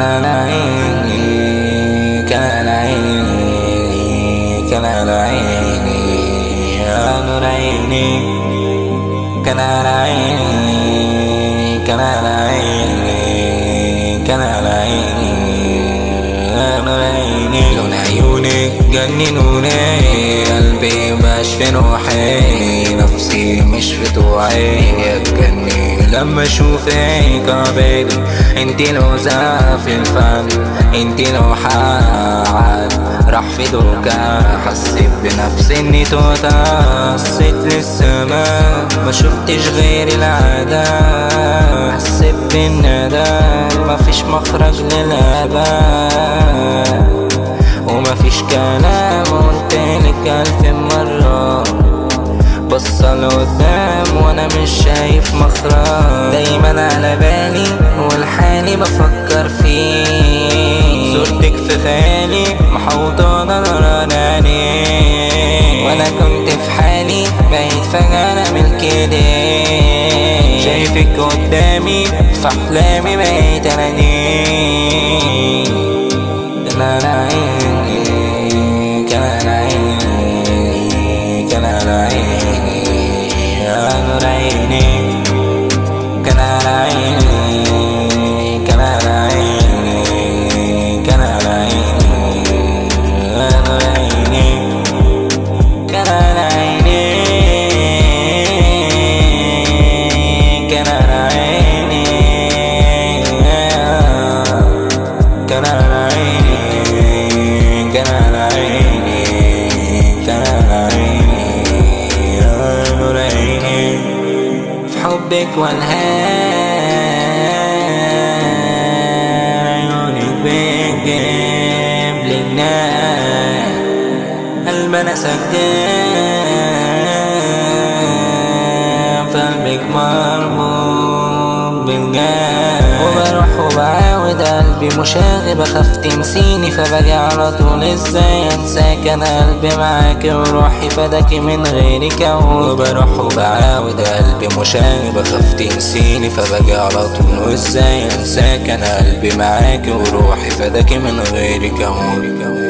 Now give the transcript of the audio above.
كان على عيني كان على عيني كان على عيني يا نور عيني كان على عيني كان على عيني كان على عيني يا نور عيني لون عيونك جننوني قلبي مش في روحي نفسي مش في طوعي يتجنن لما اشوفك قابلي انتي لو في الفن انتي لو حاد راح في دوكا حسيت بنفسي اني توتا بصيت للسماء ما شفتش غير العادة حسيت بالندم مفيش مخرج للأبد ومفيش كلام قلتلك ألف مرة بصة لقدام وانا مش شايف مخرج دايما على بالي والحالي بفكر فيه صورتك في خيالي محوطانة نراناني وانا كنت في حالي بقيت فجأة انا ملكي شايفك قدامي في احلامي بقيت انا دي كان على عيني كان على عيني كان على عيني يا نور عيني كان على عيني كان على عيني كان على عيني يا نور عيني كان على عيني كان على عيني كان على عيني كان على عيني كان على عيني يا نور عيني في حبك والهان عيونك بتجيب لي جنان قلب انا سجان في قلبك مربوط بالجان وبروح وبعاود قلبي مشاغب اخاف تنسيني فباجي على طول ازاي انساك انا قلبي معاكي وروحي فداكي من غيرك اهون وبروح وبعاود قلبي مشاغب اخاف تنسيني فباجي على طول وازاي انساك انا قلبي معاكي وروحي فداكي من غيرك اهون